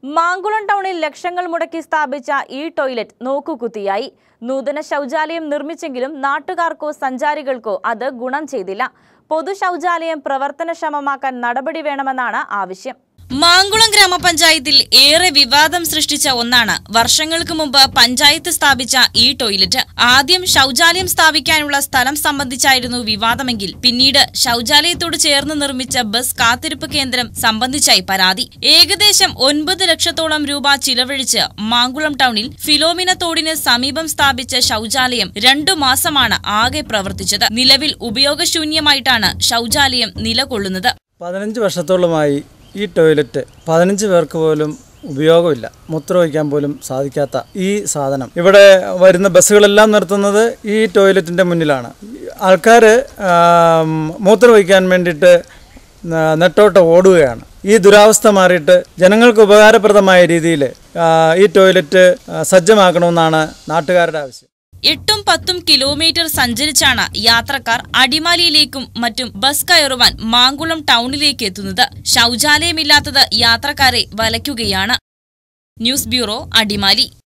മാങ്കുളം ടൗണിൽ ലക്ഷങ്ങൾ മുടക്കി സ്ഥാപിച്ച ഈ ടോയ്ലറ്റ് നോക്കുകുത്തിയായി നൂതന ശൗചാലയം നിർമ്മിച്ചെങ്കിലും നാട്ടുകാർക്കോ സഞ്ചാരികൾക്കോ അത് ഗുണം ചെയ്തില്ല പൊതു ശൗചാലയം പ്രവർത്തനക്ഷമമാക്കാൻ നടപടി വേണമെന്നാണ് ആവശ്യം മാങ്കുളം ഗ്രാമപഞ്ചായത്തിൽ ഏറെ വിവാദം സൃഷ്ടിച്ച ഒന്നാണ് വർഷങ്ങൾക്ക് മുമ്പ് പഞ്ചായത്ത് സ്ഥാപിച്ച ഈ ടോയ്ലറ്റ് ആദ്യം ശൗചാലയം സ്ഥാപിക്കാനുള്ള സ്ഥലം സംബന്ധിച്ചായിരുന്നു വിവാദമെങ്കിൽ പിന്നീട് ശൗചാലയത്തോട് ചേർന്ന് നിർമ്മിച്ച ബസ് കാത്തിരിപ്പ് കേന്ദ്രം സംബന്ധിച്ചായി പരാതി ഏകദേശം ഒൻപത് ലക്ഷത്തോളം രൂപ ചിലവഴിച്ച് മാങ്കുളം ടൗണിൽ ഫിലോമിന തോടിന് സമീപം സ്ഥാപിച്ച ശൗചാലയം രണ്ടു മാസമാണ് ആകെ പ്രവർത്തിച്ചത് നിലവിൽ ഉപയോഗശൂന്യമായിട്ടാണ് ശൗചാലയം നിലകൊള്ളുന്നത് പതിനഞ്ച് വർഷത്തോളമായി ഈ ടോയ്ലറ്റ് പതിനഞ്ച് പേർക്ക് പോലും ഉപയോഗമില്ല മൂത്രമൊഴിക്കാൻ പോലും സാധിക്കാത്ത ഈ സാധനം ഇവിടെ വരുന്ന ബസ്സുകളെല്ലാം നിർത്തുന്നത് ഈ ടോയ്ലറ്റിൻ്റെ മുന്നിലാണ് ആൾക്കാർ മൂത്രമൊഴിക്കാൻ വേണ്ടിയിട്ട് ന- നെട്ടോട്ട് ഓടുകയാണ് ഈ ദുരാവസ്ഥ മാറിയിട്ട് ജനങ്ങൾക്ക് ഉപകാരപ്രദമായ രീതിയിൽ ഈ ടോയ്ലറ്റ് ആ, സജ്ജമാക്കണമെന്നാണ് നാട്ടുകാരുടെ ആവശ്യം എട്ടും പത്തും കിലോമീറ്റർ സഞ്ചരിച്ചാണ് യാത്രക്കാർ അടിമാലിയിലേക്കും മറ്റും ബസ് കയറുവാൻ മാങ്കുളം ടൗണിലേക്ക് എത്തുന്നത് ശൗചാലയമില്ലാത്തത് യാത്രക്കാരെ വലയ്ക്കുകയാണ് ന്യൂസ് ബ്യൂറോ അടിമാലി